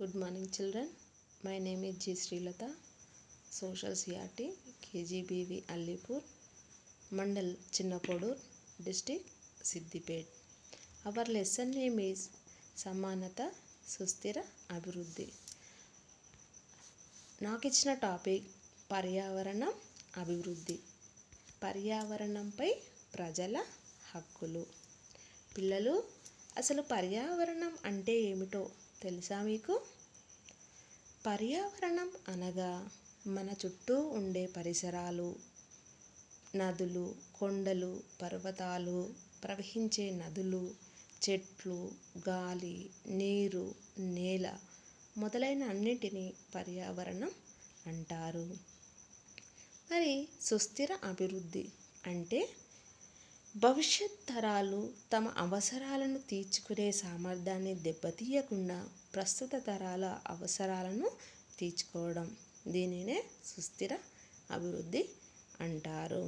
Good morning, children. My name is G. Srilata, Social CRT, KGBV Allipur, Mandal Chinnapodur, District Siddipet. Our lesson name is Samanata సుస్థిర అభివృద్ధి నాకు ఇచ్చిన topic పర్యావరణం అభివృద్ధి పర్యావరణంపై ప్రజల హక్కులు పిల్లలు అసలు పర్యావరణం అంటే ఏమిటో తెలుసా మీకు పర్యావరణం అనగా మన చుట్టూ ఉండే పరిసరాలు నదులు కొండలు పర్వతాలు ప్రవహించే నదులు చెట్లు గాలి నీరు నేల మొదలైన అన్నింటినీ పర్యావరణం అంటారు మరి సుస్థిర అభివృద్ధి అంటే భవిష్యత్ తరాలు తమ అవసరాలను తీర్చుకునే సామర్థ్యాన్ని దెబ్బతీయకుండా ప్రస్తుత తరాల అవసరాలను తీర్చుకోవడం దీనినే సుస్థిర అభివృద్ధి అంటారు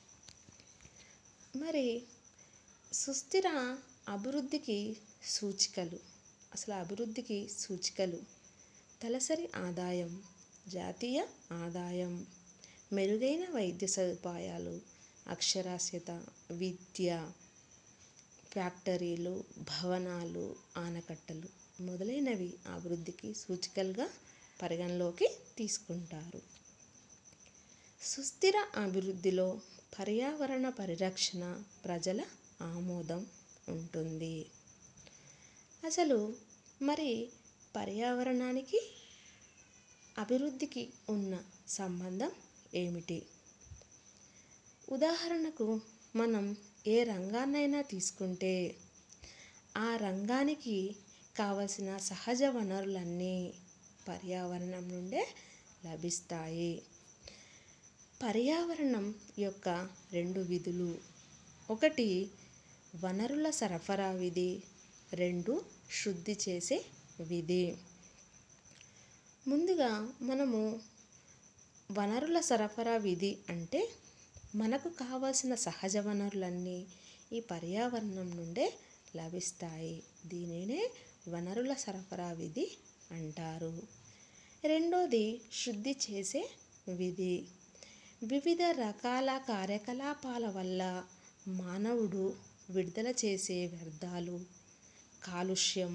మరి సుస్థిర అభివృద్ధికి సూచికలు అసలు అభివృద్ధికి సూచికలు తలసరి ఆదాయం జాతీయ ఆదాయం మెరుగైన వైద్య సదుపాయాలు అక్షరాస్యత విద్య ఫ్యాక్టరీలు భవనాలు ఆనకట్టలు మొదలైనవి అభివృద్ధికి సూచికలుగా పరిగణలోకి తీసుకుంటారు సుస్థిర అభివృద్ధిలో పర్యావరణ పరిరక్షణ ప్రజల ఆమోదం ఉంటుంది అసలు మరి పర్యావరణానికి అభివృద్ధికి ఉన్న సంబంధం ఏమిటి ఉదాహరణకు మనం ఏ రంగాన్నైనా తీసుకుంటే ఆ రంగానికి కావలసిన సహజ వనరులన్నీ పర్యావరణం నుండే లభిస్తాయి పర్యావరణం యొక్క రెండు విధులు ఒకటి వనరుల సరఫరా విధి రెండు శుద్ధి చేసే విధి ముందుగా మనము వనరుల సరఫరా విధి అంటే మనకు కావాల్సిన సహజ వనరులన్నీ ఈ పర్యావరణం నుండే లభిస్తాయి దీనినే వనరుల సరఫరా విధి అంటారు రెండోది శుద్ధి చేసే విధి వివిధ రకాల కార్యకలాపాల వల్ల మానవుడు విడుదల చేసే వ్యర్థాలు కాలుష్యం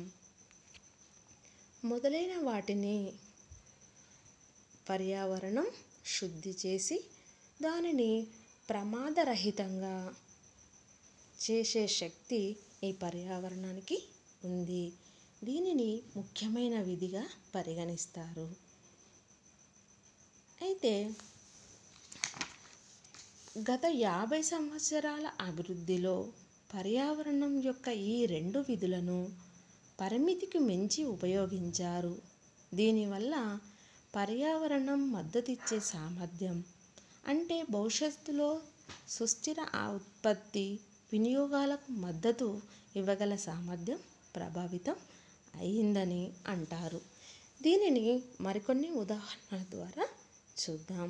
మొదలైన వాటిని పర్యావరణం శుద్ధి చేసి దానిని ప్రమాదరహితంగా చేసే శక్తి ఈ పర్యావరణానికి ఉంది దీనిని ముఖ్యమైన విధిగా పరిగణిస్తారు అయితే గత యాభై సంవత్సరాల అభివృద్ధిలో పర్యావరణం యొక్క ఈ రెండు విధులను పరిమితికి మించి ఉపయోగించారు దీనివల్ల పర్యావరణం మద్దతిచ్చే సామర్థ్యం అంటే భవిష్యత్తులో సుస్థిర ఉత్పత్తి వినియోగాలకు మద్దతు ఇవ్వగల సామర్థ్యం ప్రభావితం అయిందని అంటారు దీనిని మరికొన్ని ఉదాహరణల ద్వారా చూద్దాం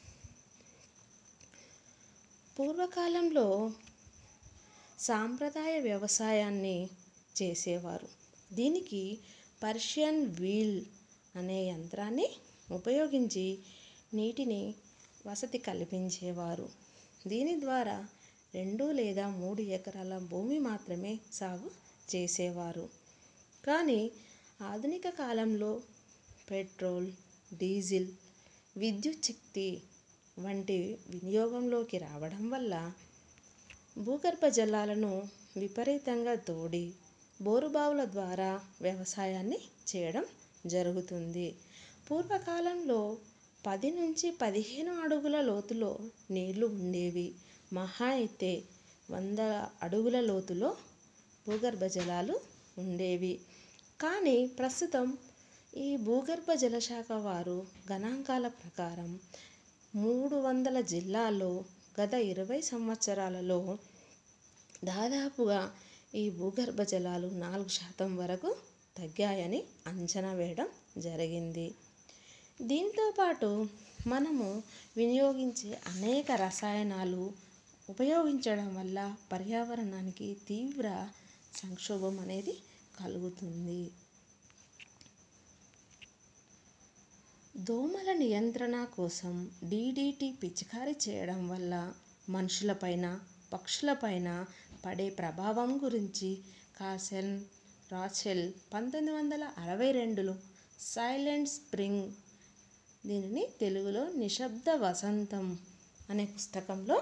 పూర్వకాలంలో సాంప్రదాయ వ్యవసాయాన్ని చేసేవారు దీనికి పర్షియన్ వీల్ అనే యంత్రాన్ని ఉపయోగించి నీటిని వసతి కల్పించేవారు దీని ద్వారా రెండు లేదా మూడు ఎకరాల భూమి మాత్రమే సాగు చేసేవారు కానీ ఆధునిక కాలంలో పెట్రోల్ డీజిల్ విద్యుత్ శక్తి వంటి వినియోగంలోకి రావడం వల్ల భూగర్భ జలాలను విపరీతంగా తోడి బోరుబావుల ద్వారా వ్యవసాయాన్ని చేయడం జరుగుతుంది పూర్వకాలంలో పది నుంచి పదిహేను అడుగుల లోతులో నీళ్లు ఉండేవి మహా అయితే వంద అడుగుల లోతులో భూగర్భ జలాలు ఉండేవి కానీ ప్రస్తుతం ఈ భూగర్భ జలశాఖ వారు గణాంకాల ప్రకారం మూడు వందల జిల్లాల్లో గత ఇరవై సంవత్సరాలలో దాదాపుగా ఈ భూగర్భ జలాలు నాలుగు శాతం వరకు తగ్గాయని అంచనా వేయడం జరిగింది దీంతోపాటు మనము వినియోగించే అనేక రసాయనాలు ఉపయోగించడం వల్ల పర్యావరణానికి తీవ్ర సంక్షోభం అనేది కలుగుతుంది దోమల నియంత్రణ కోసం డీడీటీ పిచికారీ చేయడం వల్ల మనుషులపైన పక్షులపైన పడే ప్రభావం గురించి కార్సన్ రాచెల్ పంతొమ్మిది వందల అరవై రెండులో సైలెంట్ స్ప్రింగ్ దీనిని తెలుగులో నిశ్శబ్ద వసంతం అనే పుస్తకంలో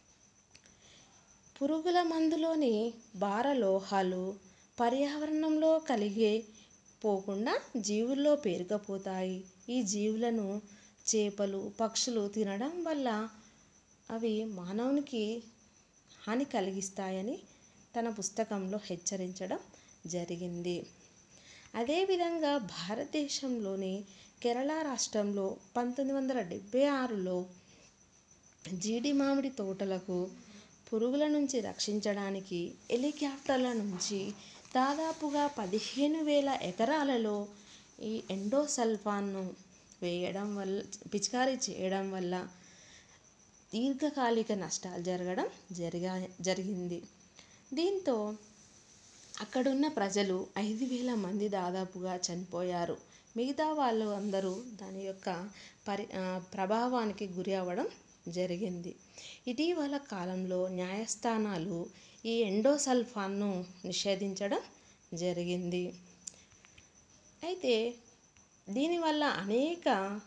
పురుగుల మందులోని భారలోహాలు పర్యావరణంలో కలిగే పోకుండా జీవుల్లో పేరుకుపోతాయి ఈ జీవులను చేపలు పక్షులు తినడం వల్ల అవి మానవునికి హాని కలిగిస్తాయని తన పుస్తకంలో హెచ్చరించడం జరిగింది అదేవిధంగా భారతదేశంలోని కేరళ రాష్ట్రంలో పంతొమ్మిది వందల డెబ్భై ఆరులో జీడి మామిడి తోటలకు పురుగుల నుంచి రక్షించడానికి హెలికాప్టర్ల నుంచి దాదాపుగా పదిహేను వేల ఎకరాలలో ఈ ఎండోసల్ఫాన్ను వేయడం వల్ల పిచికారీ చేయడం వల్ల దీర్ఘకాలిక నష్టాలు జరగడం జరిగా జరిగింది దీంతో అక్కడున్న ప్రజలు ఐదు వేల మంది దాదాపుగా చనిపోయారు మిగతా వాళ్ళు అందరూ దాని యొక్క పరి ప్రభావానికి గురి అవ్వడం జరిగింది ఇటీవల కాలంలో న్యాయస్థానాలు ఈ ఎండోసల్ఫాన్ను నిషేధించడం జరిగింది అయితే దీనివల్ల అనేక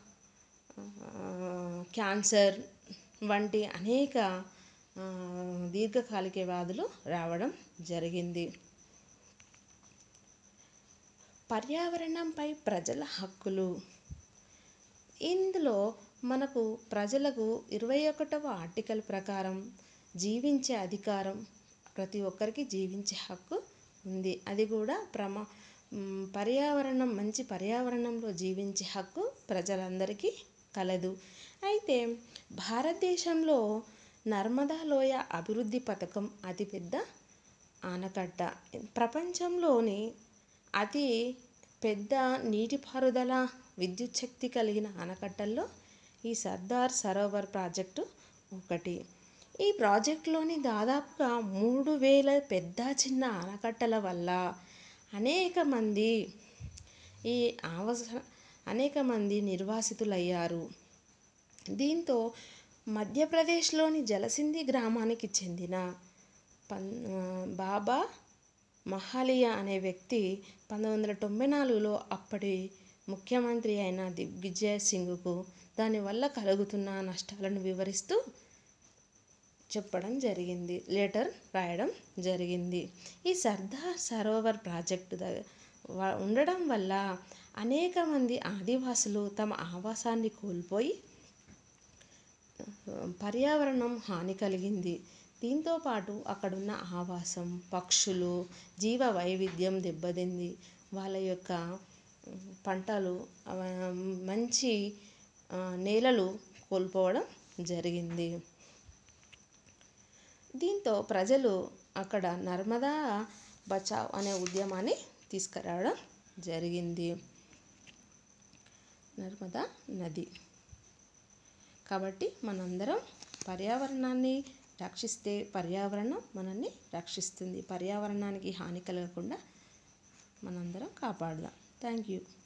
క్యాన్సర్ వంటి అనేక దీర్ఘకాలిక వ్యాధులు రావడం జరిగింది పర్యావరణంపై ప్రజల హక్కులు ఇందులో మనకు ప్రజలకు ఇరవై ఒకటవ ఆర్టికల్ ప్రకారం జీవించే అధికారం ప్రతి ఒక్కరికి జీవించే హక్కు ఉంది అది కూడా ప్రమా పర్యావరణం మంచి పర్యావరణంలో జీవించే హక్కు ప్రజలందరికీ కలదు అయితే భారతదేశంలో నర్మదా లోయ అభివృద్ధి పథకం అతిపెద్ద ఆనకట్ట ప్రపంచంలోని అతి పెద్ద నీటిపారుదల విద్యుత్ శక్తి కలిగిన ఆనకట్టల్లో ఈ సర్దార్ సరోవర్ ప్రాజెక్టు ఒకటి ఈ ప్రాజెక్టులోని దాదాపుగా మూడు వేల పెద్ద చిన్న ఆనకట్టల వల్ల అనేక మంది ఈ ఆవస అనేక మంది నిర్వాసితులయ్యారు దీంతో మధ్యప్రదేశ్లోని జలసింధి గ్రామానికి చెందిన పన్ బాబా మహాలియా అనే వ్యక్తి పంతొమ్మిది వందల తొంభై నాలుగులో అప్పటి ముఖ్యమంత్రి అయిన దిగ్విజయ్ సింగ్కు దానివల్ల కలుగుతున్న నష్టాలను వివరిస్తూ చెప్పడం జరిగింది లెటర్ రాయడం జరిగింది ఈ సర్దార్ సరోవర్ ప్రాజెక్టు ఉండడం వల్ల అనేక మంది ఆదివాసులు తమ ఆవాసాన్ని కోల్పోయి పర్యావరణం హాని కలిగింది దీంతోపాటు అక్కడున్న ఆవాసం పక్షులు జీవ వైవిధ్యం దెబ్బతింది వాళ్ళ యొక్క పంటలు మంచి నేలలు కోల్పోవడం జరిగింది దీంతో ప్రజలు అక్కడ నర్మదా బచావ్ అనే ఉద్యమాన్ని తీసుకురావడం జరిగింది నర్మదా నది కాబట్టి మనందరం పర్యావరణాన్ని రక్షిస్తే పర్యావరణం మనల్ని రక్షిస్తుంది పర్యావరణానికి హాని కలగకుండా మనందరం కాపాడుదాం థ్యాంక్ యూ